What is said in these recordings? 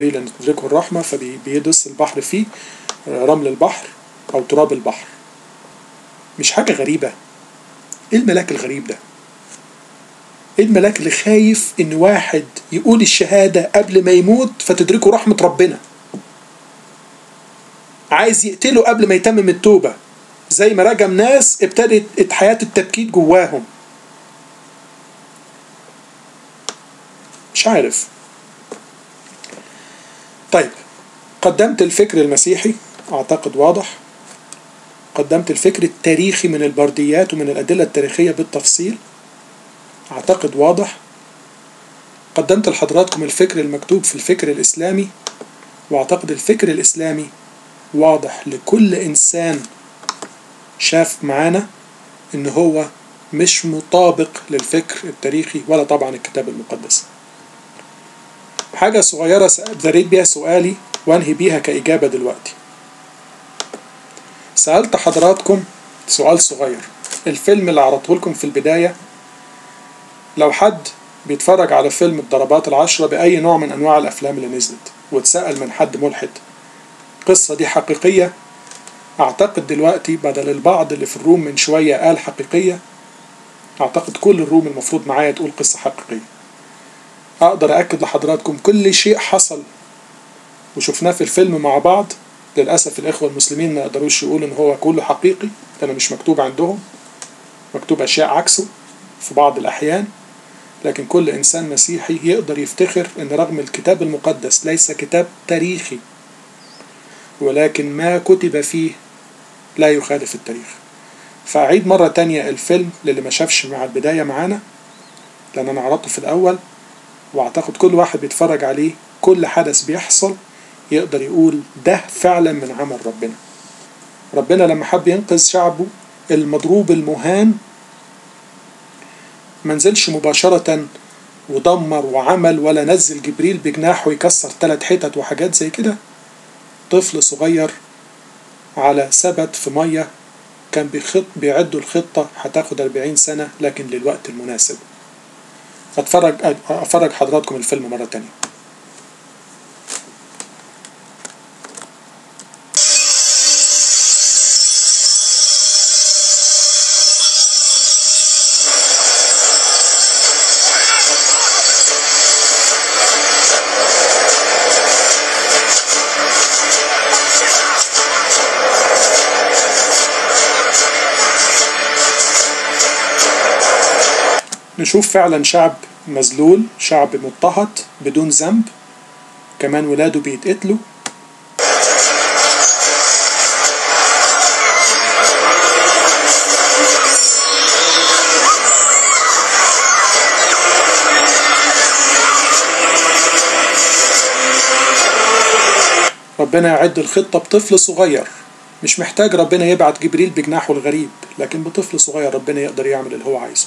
لأن تدركه الرحمة فبيدس البحر فيه رمل البحر أو تراب البحر مش حاجة غريبة إيه الملاك الغريب ده؟ إيه الملاك اللي خايف إن واحد يقول الشهادة قبل ما يموت فتدركه رحمة ربنا عايز يقتله قبل ما يتمم التوبة زي ما رجم ناس ابتدت حياة التبكيت جواهم مش عارف طيب قدمت الفكر المسيحي أعتقد واضح قدمت الفكر التاريخي من البرديات ومن الأدلة التاريخية بالتفصيل أعتقد واضح قدمت لحضراتكم الفكر المكتوب في الفكر الإسلامي وأعتقد الفكر الإسلامي واضح لكل إنسان شاف معانا إن هو مش مطابق للفكر التاريخي ولا طبعا الكتاب المقدس حاجة صغيرة ابتديت بيها سؤالي وانهي بيها كإجابة دلوقتي سألت حضراتكم سؤال صغير الفيلم اللي عرضته لكم في البداية لو حد بيتفرج على فيلم الضربات العشرة بأي نوع من أنواع الأفلام اللي نزلت واتسأل من حد ملحد القصة دي حقيقية أعتقد دلوقتي بدل البعض اللي في الروم من شوية قال حقيقية أعتقد كل الروم المفروض معايا تقول قصة حقيقية أقدر أكد لحضراتكم كل شيء حصل وشفناه في الفيلم مع بعض للأسف الإخوة المسلمين ما يقدروش يقولوا إن هو كله حقيقي لأنه مش مكتوب عندهم مكتوب أشياء عكسه في بعض الأحيان لكن كل إنسان مسيحي يقدر يفتخر إن رغم الكتاب المقدس ليس كتاب تاريخي ولكن ما كتب فيه لا يخالف التاريخ فأعيد مرة تانية الفيلم للي ما شافش مع البداية معانا لأن أنا عرضته في الأول وأعتقد كل واحد بيتفرج عليه كل حدث بيحصل يقدر يقول ده فعلا من عمل ربنا ربنا لما حب ينقذ شعبه المضروب المهان منزلش مباشرة ودمر وعمل ولا نزل جبريل بجناحه يكسر ثلاث حتت وحاجات زي كده طفل صغير على سبت في مية كان بيخط بيعدوا الخطة هتاخد 40 سنة لكن للوقت المناسب اتفرج افرج حضراتكم الفيلم مرة تانية نشوف فعلا شعب مذلول شعب مضطهد بدون ذنب كمان ولاده بيتقتلوا ربنا يعد الخطة بطفل صغير مش محتاج ربنا يبعت جبريل بجناحه الغريب لكن بطفل صغير ربنا يقدر يعمل اللي هو عايزه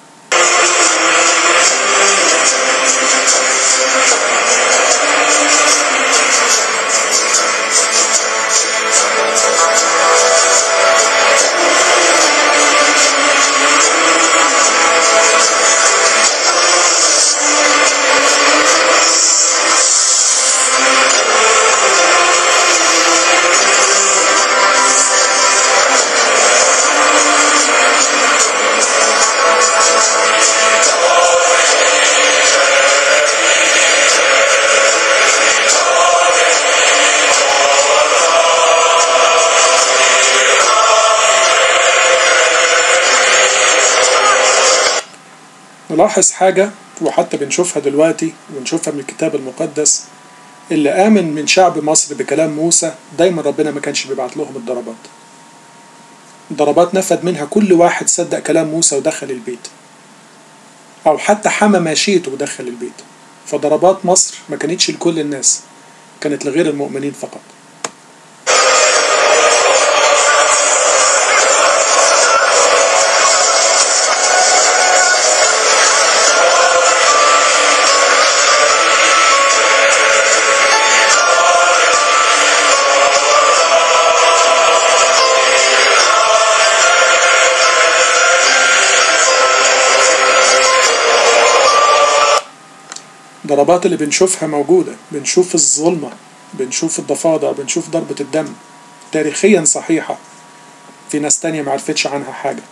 نلاحظ حاجة وحتى بنشوفها دلوقتي ونشوفها من الكتاب المقدس اللي آمن من شعب مصر بكلام موسى دايما ربنا ما كانش بيبعت لهم الضربات الضربات نفد منها كل واحد صدق كلام موسى ودخل البيت أو حتى حمى ماشيته ودخل البيت فضربات مصر ما كانتش لكل الناس كانت لغير المؤمنين فقط ضربات الضربات اللي بنشوفها موجودة بنشوف الظلمة بنشوف الضفادع بنشوف ضربة الدم تاريخيا صحيحة في ناس تانية معرفتش عنها حاجة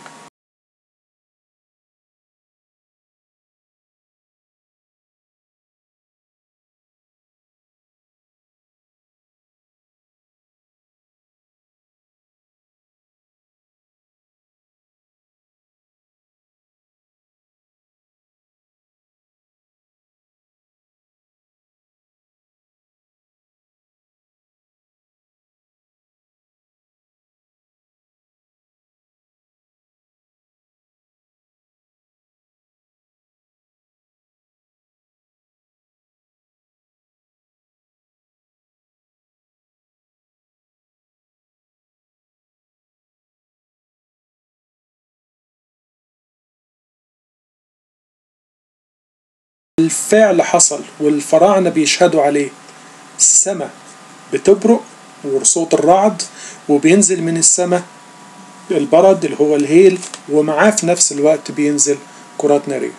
الفعل حصل والفراعنة بيشهدوا عليه السماء بتبرق وصوت الرعد وبينزل من السماء البرد اللي هو الهيل ومعاه في نفس الوقت بينزل كرات نارية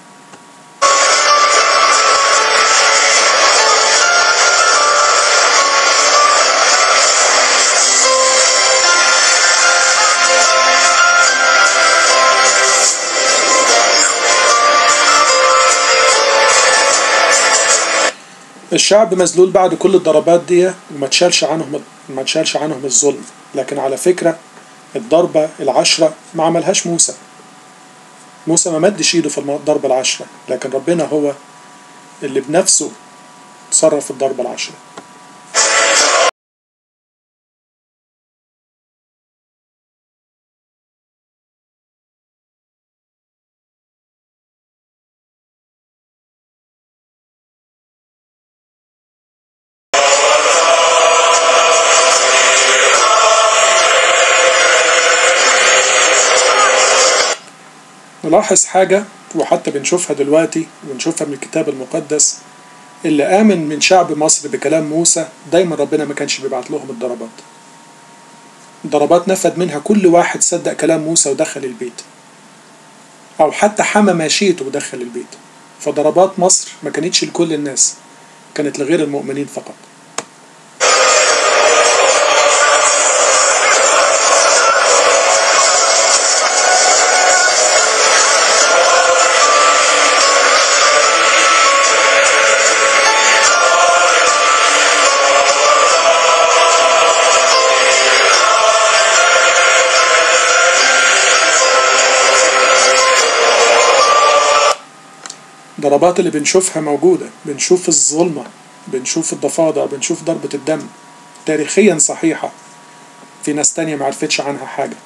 الشعب مذلول بعد كل الضربات دي وما تشالش عنهم ما تشالش عنهم الظلم لكن على فكرة الضربة العشرة ما عملهاش موسى موسى ما مدش ايده في الضربة العشرة لكن ربنا هو اللي بنفسه تصرف الضربة العشرة نلاحظ حاجة وحتى بنشوفها دلوقتي ونشوفها من الكتاب المقدس اللي آمن من شعب مصر بكلام موسى دايما ربنا ما كانش بيبعت لهم الضربات الضربات نفد منها كل واحد صدق كلام موسى ودخل البيت أو حتى حمى ماشيته ودخل البيت فضربات مصر ما كانتش لكل الناس كانت لغير المؤمنين فقط الضربات اللي بنشوفها موجودة بنشوف الظلمة بنشوف الضفادع بنشوف ضربة الدم تاريخيا صحيحة في ناس تانية معرفتش عنها حاجة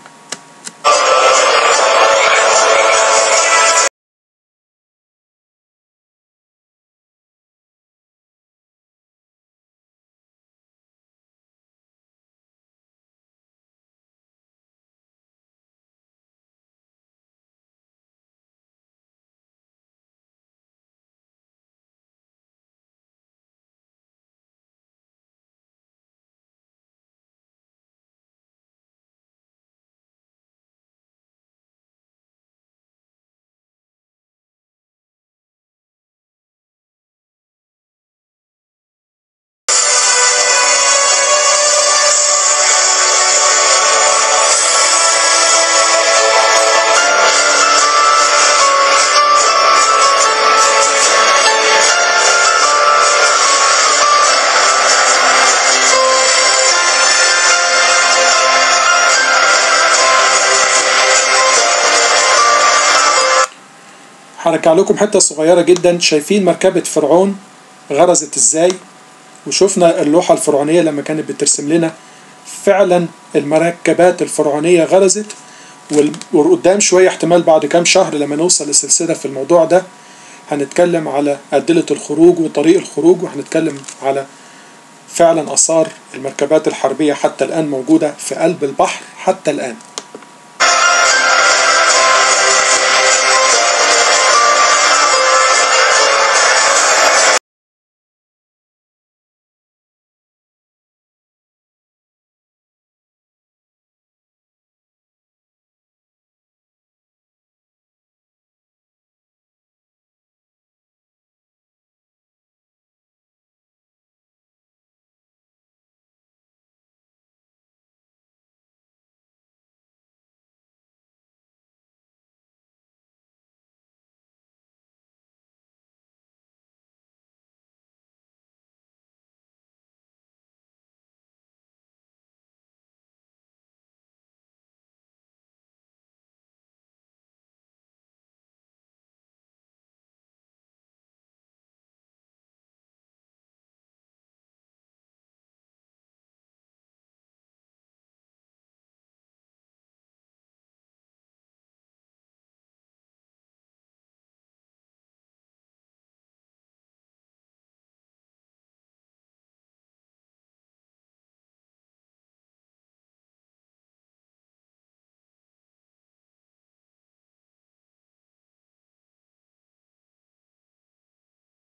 هرجع لكم حتة صغيرة جدا شايفين مركبة فرعون غرزت ازاي وشفنا اللوحة الفرعونية لما كانت بترسم لنا فعلا المركبات الفرعونية غرزت وقدام شوية احتمال بعد كام شهر لما نوصل لسلسلة في الموضوع ده هنتكلم على أدلة الخروج وطريق الخروج وهنتكلم على فعلا آثار المركبات الحربية حتى الآن موجودة في قلب البحر حتى الآن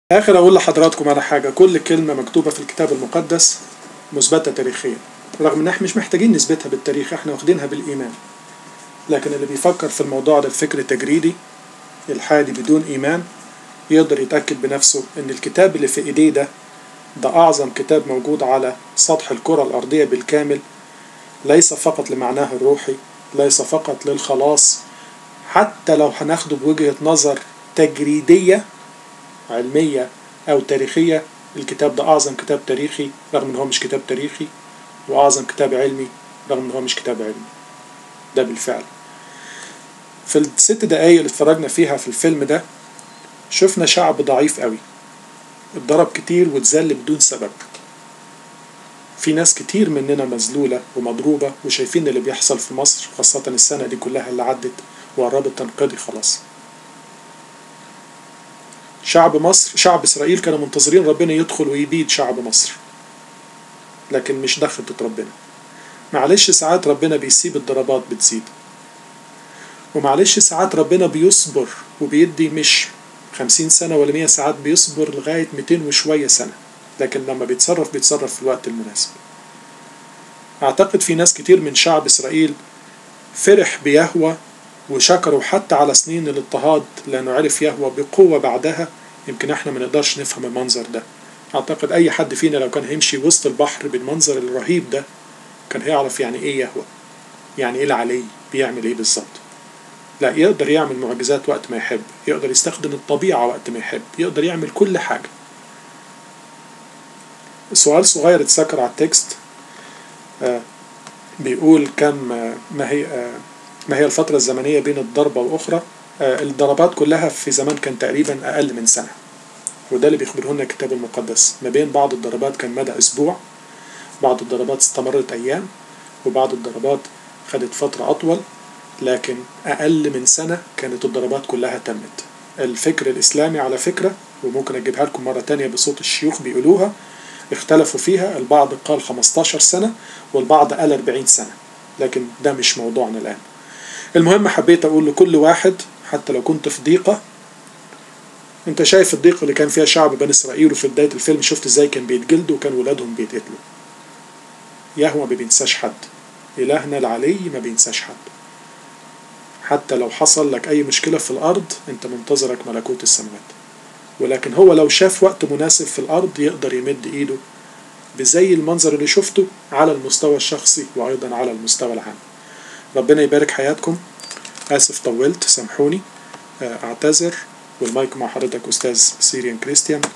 آخر أقول لحضراتكم على حاجة كل كلمة مكتوبة في الكتاب المقدس مثبتة تاريخيا رغم إن إحنا مش محتاجين نثبتها بالتاريخ إحنا واخدينها بالإيمان لكن اللي بيفكر في الموضوع ده بفكر تجريدي الحادي بدون إيمان يقدر يتأكد بنفسه إن الكتاب اللي في إيديه ده ده أعظم كتاب موجود على سطح الكرة الأرضية بالكامل ليس فقط لمعناه الروحي ليس فقط للخلاص حتى لو هناخده بوجهة نظر تجريدية علمية أو تاريخية الكتاب ده أعظم كتاب تاريخي رغم إن هو مش كتاب تاريخي وأعظم كتاب علمي رغم إن هو مش كتاب علمي ده بالفعل في الست دقايق اللي اتفرجنا فيها في الفيلم ده شفنا شعب ضعيف قوي اتضرب كتير واتذل بدون سبب في ناس كتير مننا مذلولة ومضروبة وشايفين اللي بيحصل في مصر خاصة السنة دي كلها اللي عدت وقربت تنقضي خلاص شعب مصر شعب إسرائيل كانوا منتظرين ربنا يدخل ويبيد شعب مصر لكن مش ده خطة ربنا معلش ساعات ربنا بيسيب الضربات بتزيد ومعلش ساعات ربنا بيصبر وبيدي مش خمسين سنة ولا مية ساعات بيصبر لغاية ميتين وشوية سنة لكن لما بيتصرف بيتصرف في الوقت المناسب أعتقد في ناس كتير من شعب إسرائيل فرح بيهوى وشكروا حتى على سنين الاضطهاد لأنه عرف يهوى بقوة بعدها يمكن احنا ما نقدرش نفهم المنظر ده أعتقد أي حد فينا لو كان هيمشي وسط البحر بالمنظر الرهيب ده كان هيعرف يعني إيه يهوى يعني إيه العلي بيعمل إيه بالظبط لا يقدر يعمل معجزات وقت ما يحب يقدر يستخدم الطبيعة وقت ما يحب يقدر يعمل كل حاجة سؤال صغير اتذكر على التكست آه بيقول كم آه ما هي آه ما هي الفترة الزمنية بين الضربة وأخرى الضربات كلها في زمان كان تقريبا أقل من سنة وده اللي بيخبره لنا الكتاب المقدس ما بين بعض الضربات كان مدى أسبوع بعض الضربات استمرت أيام وبعض الضربات خدت فترة أطول لكن أقل من سنة كانت الضربات كلها تمت الفكر الإسلامي على فكرة وممكن أجيبها لكم مرة تانية بصوت الشيوخ بيقولوها اختلفوا فيها البعض قال 15 سنة والبعض قال 40 سنة لكن ده مش موضوعنا الآن المهم حبيت أقول لكل واحد حتى لو كنت في ضيقة انت شايف الضيقة اللي كان فيها شعب بني إسرائيل وفي بداية الفيلم شفت ازاي كان بيتجلدوا وكان ولادهم بيتقتلوا يهوى ما بينساش حد إلهنا العلي ما بينساش حد حتى لو حصل لك أي مشكلة في الأرض أنت منتظرك ملكوت السماوات ولكن هو لو شاف وقت مناسب في الأرض يقدر يمد إيده بزي المنظر اللي شفته على المستوى الشخصي وأيضا على المستوى العام ربنا يبارك حياتكم آسف طولت سامحوني أعتذر والمايك مع حضرتك أستاذ سيريان كريستيان